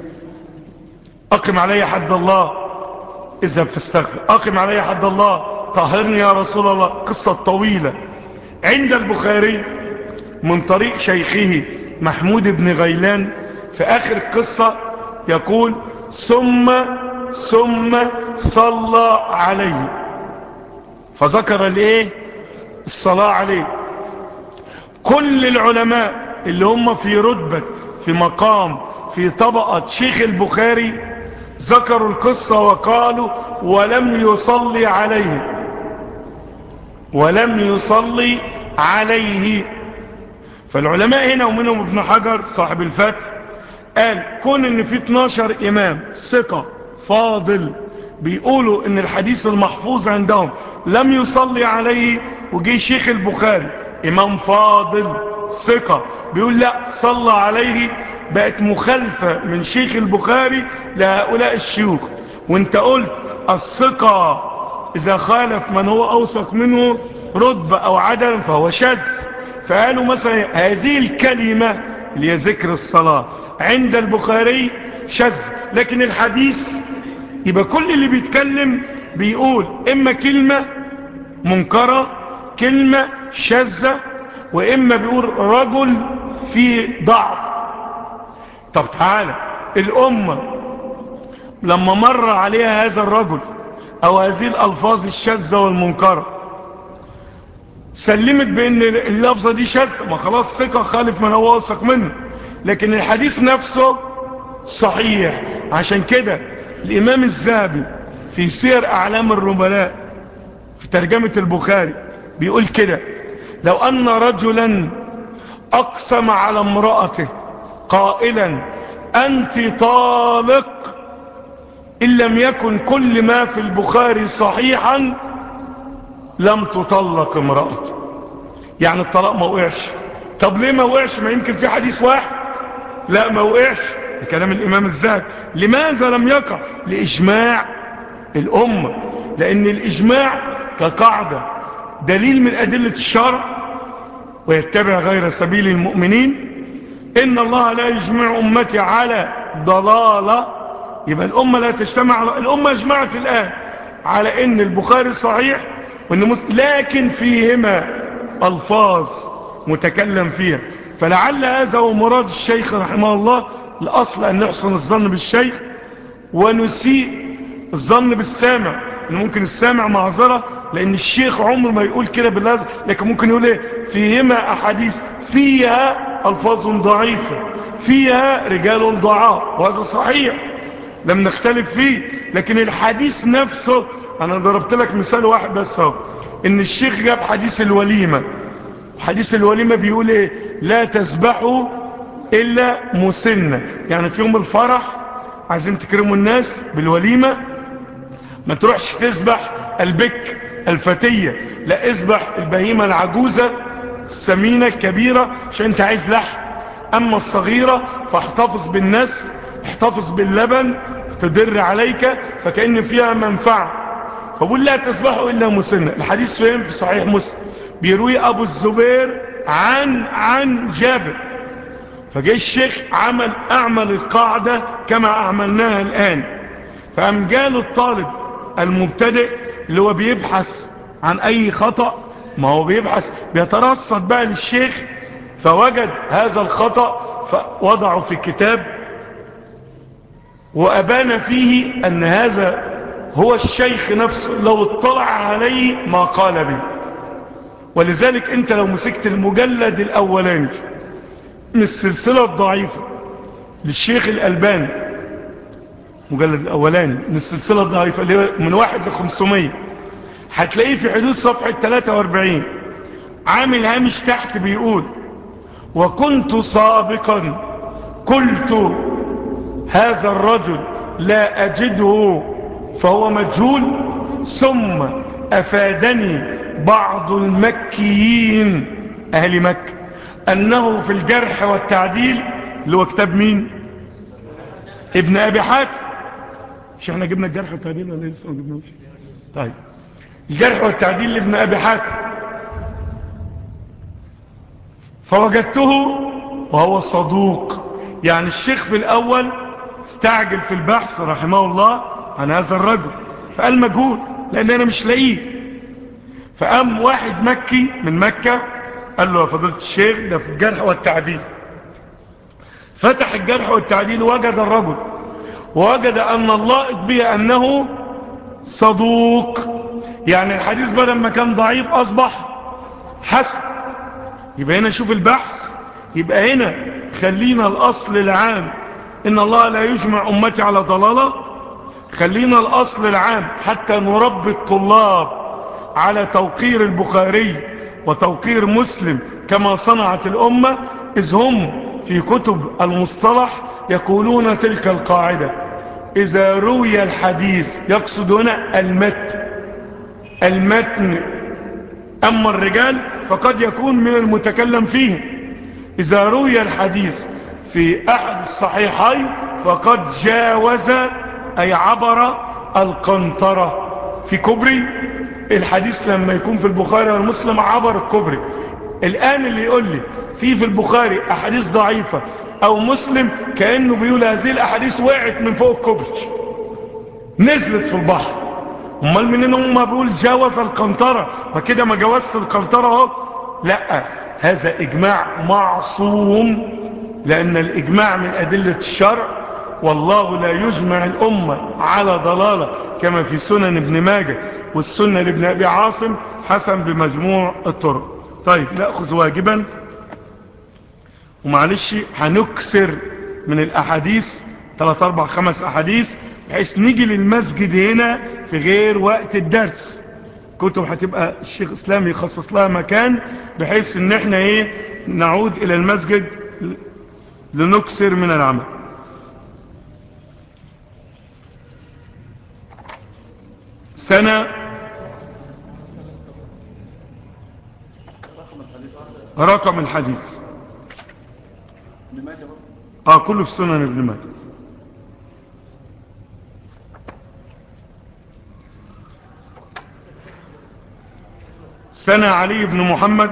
اقم علي حد الله اذهب فاستغفر اقم علي حد الله طهرني يا رسول الله قصة طويلة عند البخاري من طريق شيخه محمود بن غيلان في اخر القصة يقول ثم ثم صلى عليه فذكر الايه الصلاة عليه كل العلماء اللي هم في رتبة في مقام في طبقة شيخ البخاري ذكروا القصة وقالوا ولم يصلي عليه ولم يصلي عليه فالعلماء هنا ومنهم ابن حجر صاحب الفتح قال كون ان في 12 امام ثقة فاضل بيقولوا ان الحديث المحفوظ عندهم لم يصلي عليه وجي شيخ البخاري امام فاضل ثقة بيقول لا صلى عليه بقت مخالفة من شيخ البخاري لهؤلاء الشيوخ وانت قلت الثقة اذا خالف من هو اوثق منه رتبة او عدل فهو شاذ فقالوا مثلا هذه الكلمة اللي هي ذكر الصلاة عند البخاري شاذ لكن الحديث يبقى كل اللي بيتكلم بيقول اما كلمة منكرة كلمة شاذة واما بيقول رجل فيه ضعف طب تعالى الامة لما مر عليها هذا الرجل او هذه الالفاظ الشاذة والمنكرة سلمت بان اللفظة دي شاذة ما خلاص ثقة خالف من هو اوثق منه لكن الحديث نفسه صحيح عشان كده الامام الذهبي في سير اعلام الرملاء في ترجمة البخاري بيقول كده لو ان رجلا اقسم على امرأته قائلا انت طالق ان لم يكن كل ما في البخاري صحيحا لم تطلق امرأته يعني الطلاق ما وقعش طب ليه ما وقعش ما يمكن في حديث واحد لا ما وقعش ده كلام الامام الذهبي لماذا لم يقع لاجماع الامة لان الاجماع كقاعدة دليل من ادلة الشرع ويتبع غير سبيل المؤمنين ان الله لا يجمع امتي على ضلالة يبقى الامة لا تجتمع الامة اجمعت الان على ان البخاري صحيح وان مسلم لكن فيهما الفاظ متكلم فيها فلعل هذا هو مراد الشيخ رحمه الله الاصل ان نحسن الظن بالشيخ ونسيء الظن بالسامع ان ممكن السامع معذرة لان الشيخ عمره ما يقول كده بالله لكن ممكن يقول ايه فيهما احاديث فيها الفاظ ضعيفة فيها رجال ضعاف وهذا صحيح لم نختلف فيه لكن الحديث نفسه انا ضربت لك مثال واحد بس اهو ان الشيخ جاب حديث الوليمة حديث الوليمة بيقول ايه لا تسبحوا الا مسنة يعني في يوم الفرح عايزين تكرموا الناس بالوليمة ما تروحش تسبح البك الفتية لا اسبح البهيمة العجوزة السمينة الكبيرة عشان انت عايز لحم اما الصغيرة فاحتفظ بالنسل احتفظ باللبن تدر عليك فكأن فيها منفعة فقول لا تسبحوا إلا مسنة الحديث فين في صحيح مسلم بيروي أبو الزبير عن عن جابر فجاء الشيخ عمل أعمل القاعدة كما أعملناها الآن فقام جال الطالب المبتدئ اللي هو بيبحث عن أي خطأ ما هو بيبحث بيترصد بقى للشيخ فوجد هذا الخطأ فوضعه في كتاب وأبان فيه أن هذا هو الشيخ نفسه لو اطلع عليه ما قال به ولذلك انت لو مسكت المجلد الأولاني من السلسلة الضعيفة للشيخ الألباني مجلد الأولاني من السلسلة الضعيفة اللي هو من واحد لخمسمية هتلاقيه في حدود صفحة 43 عامل هامش تحت بيقول وكنت سابقا قلت هذا الرجل لا أجده فهو مجهول ثم أفادني بعض المكيين أهل مكة أنه في الجرح والتعديل اللي هو كتاب مين ابن أبي حاتم مش احنا جبنا الجرح والتعديل ولا لسه ما جبناش طيب الجرح والتعديل لابن أبي حاتم فوجدته وهو صدوق يعني الشيخ في الأول استعجل في البحث رحمه الله عن هذا الرجل فقال مجهول لأن أنا مش لاقيه فقام واحد مكي من مكة قال له يا فضيلة الشيخ ده في الجرح والتعديل فتح الجرح والتعديل وجد الرجل ووجد أن اللائق به أنه صدوق يعني الحديث بدل ما كان ضعيف أصبح حسن يبقى هنا شوف البحث يبقى هنا خلينا الأصل العام إن الله لا يجمع أمتي على ضلالة خلينا الأصل العام حتى نربي الطلاب على توقير البخاري وتوقير مسلم كما صنعت الأمة إذ هم في كتب المصطلح يقولون تلك القاعدة إذا روي الحديث يقصد هنا المتن المتن أما الرجال فقد يكون من المتكلم فيه إذا روي الحديث في أحد الصحيحين فقد جاوز أي عبر القنطرة في كبري الحديث لما يكون في البخاري والمسلم عبر الكبري الآن اللي يقول لي في في البخاري أحاديث ضعيفة أو مسلم كأنه بيقول هذه الأحاديث وقعت من فوق الكبري نزلت في البحر امال منين هم بيقول جاوز القنطرة فكده ما جاوزش القنطرة اهو لا هذا إجماع معصوم لأن الإجماع من أدلة الشرع والله لا يجمع الأمة على ضلالة كما في سنن ابن ماجه والسنة لابن أبي عاصم حسن بمجموع الطرق طيب نأخذ واجبا ومعلش هنكسر من الأحاديث 3 4 5 أحاديث بحيث نيجي للمسجد هنا في غير وقت الدرس كتب هتبقى الشيخ اسلام يخصص لها مكان بحيث ان احنا ايه نعود الى المسجد لنكسر من العمل سنة رقم الحديث ابن ماجه برضه اه كله في سنن ابن ماجه سنة علي بن محمد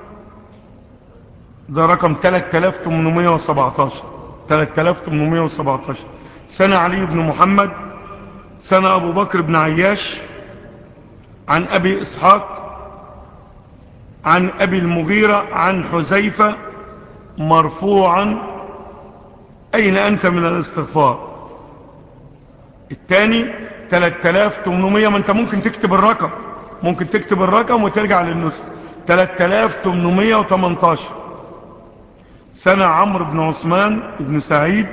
ده رقم 3817 3817 سنة علي بن محمد سنة أبو بكر بن عياش عن أبي إسحاق عن أبي المغيرة عن حزيفة مرفوعا أين أنت من الاستغفار الثاني 3800 ما أنت ممكن تكتب الرقم ممكن تكتب الرقم وترجع للنسخ 3818 سنة عمرو بن عثمان بن سعيد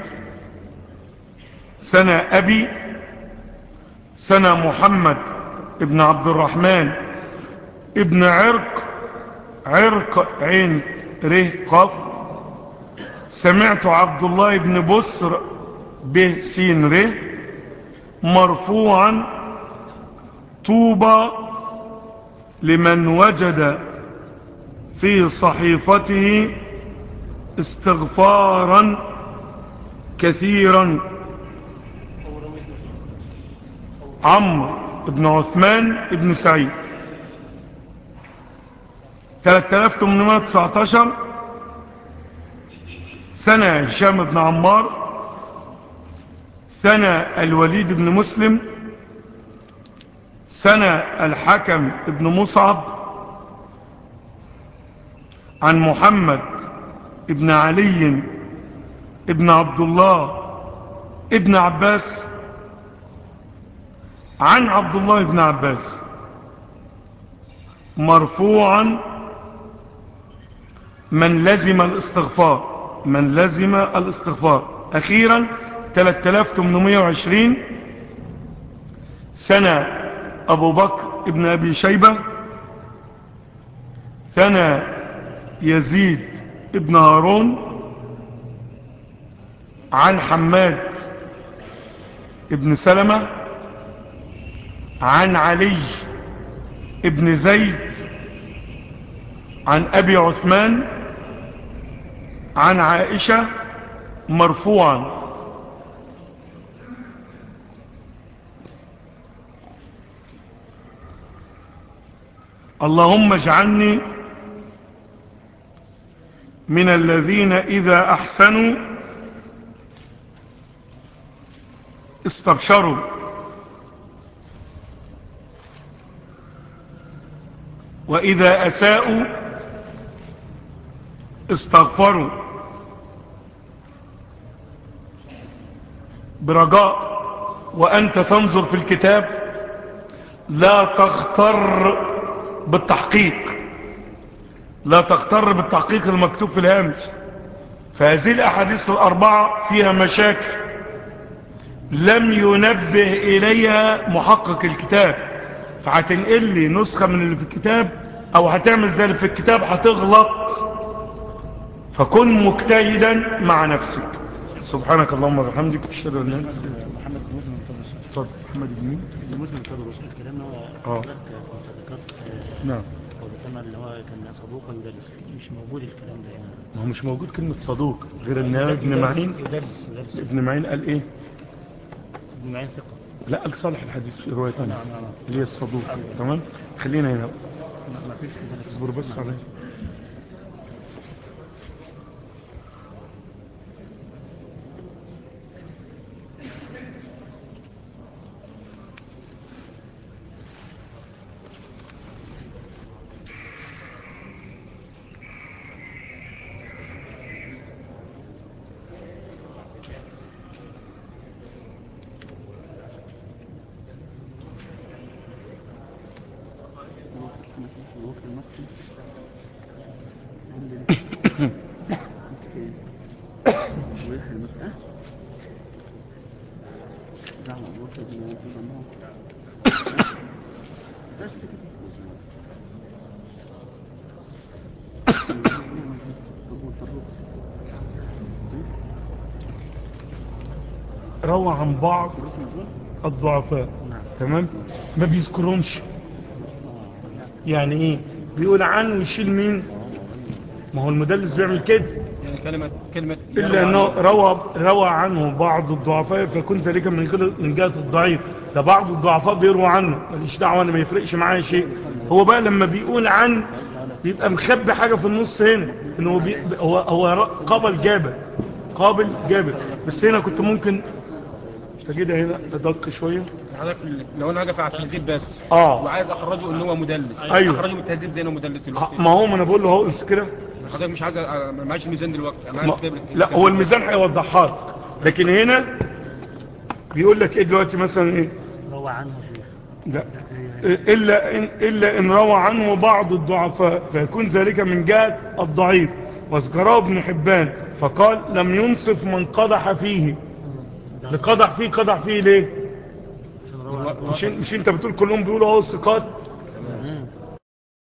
سنة أبي سنة محمد ابن عبد الرحمن ابن عرق عرق عين ره قاف سمعت عبد الله بن بسر به سين ره مرفوعا طوبى لمن وجد في صحيفته استغفارا كثيرا عمرو بن عثمان بن سعيد 3819 سنة هشام بن عمار سنة الوليد بن مسلم سنة الحكم بن مصعب عن محمد ابن علي ابن عبد الله ابن عباس عن عبد الله بن عباس مرفوعا من لزم الاستغفار من لزم الاستغفار اخيرا 3820 سنة ابو بكر ابن ابي شيبة سنة يزيد ابن هارون عن حماد ابن سلمة عن علي ابن زيد عن ابي عثمان عن عائشة مرفوعا اللهم اجعلني من الذين إذا أحسنوا استبشروا وإذا أساءوا استغفروا برجاء وأنت تنظر في الكتاب لا تغتر بالتحقيق لا تغتر بالتحقيق المكتوب في الهامش فهذه الأحاديث الأربعة فيها مشاكل لم ينبه إليها محقق الكتاب فهتنقل لي نسخة من اللي في الكتاب أو هتعمل زي اللي في الكتاب هتغلط فكن مجتهدا مع نفسك سبحانك اللهم وبحمدك اشهد ان لا اله الا انت محمد بن مسلم الطبري اتفضل محمد بن مين مسلم الطبري الكلام هو اه. حضرتك كنت ذكرت نعم او ذكرنا اللي هو كان صدوقا يدرس مش موجود الكلام ده هنا ما هو مش موجود كلمة صدوق غير ان ابن معين يدرس يدرس ابن معين قال ايه ابن معين ثقة لا قال صالح الحديث في رواية ثانيه نعم نعم اللي هي الصدوق تمام خلينا هنا ما فيش يدرس اصبر بس عليه بس كده روى عن بعض الضعفاء تمام ما بيذكرهمش يعني ايه بيقول عنه ويشيل مين ما هو المدلس بيعمل كده يعني كلمة كلمة إلا أنه روى, روى عنه بعض الضعفاء فيكون ذلك من كل- من جهة الضعيف ده بعض الضعفاء بيروى عنه ماليش دعوة أنا ما يفرقش معايا شيء هو بقى لما بيقول عن بيبقى مخبي حاجة في النص هنا إنه بي هو هو ر- قابل جابر قابل جابر بس هنا كنت ممكن تجدها هنا أدق شوية حضرتك لو انا واقف على التهذيب بس آه. وعايز اخرجه ان هو مدلس أيوه. اخرجه من التهذيب زي انه مدلس دلوقتي ما هو ما أنا بقول له هو امسك كده حضرتك مش عايز أ- معيش الميزان دلوقتي أنا ما- عايز كتاب- لا كتاب- هو الميزان هيوضحها لك لكن هنا بيقول لك ايه دلوقتي مثلا ايه روى عنه شيخ لا إلا إن, إلا إن روى عنه بعض الضعفاء فيكون ذلك من جهة الضعيف وذكره ابن حبان فقال لم ينصف من قدح فيه لقدح فيه قدح فيه ليه مش, مش انت بتقول كلهم بيقولوا اهو الثقات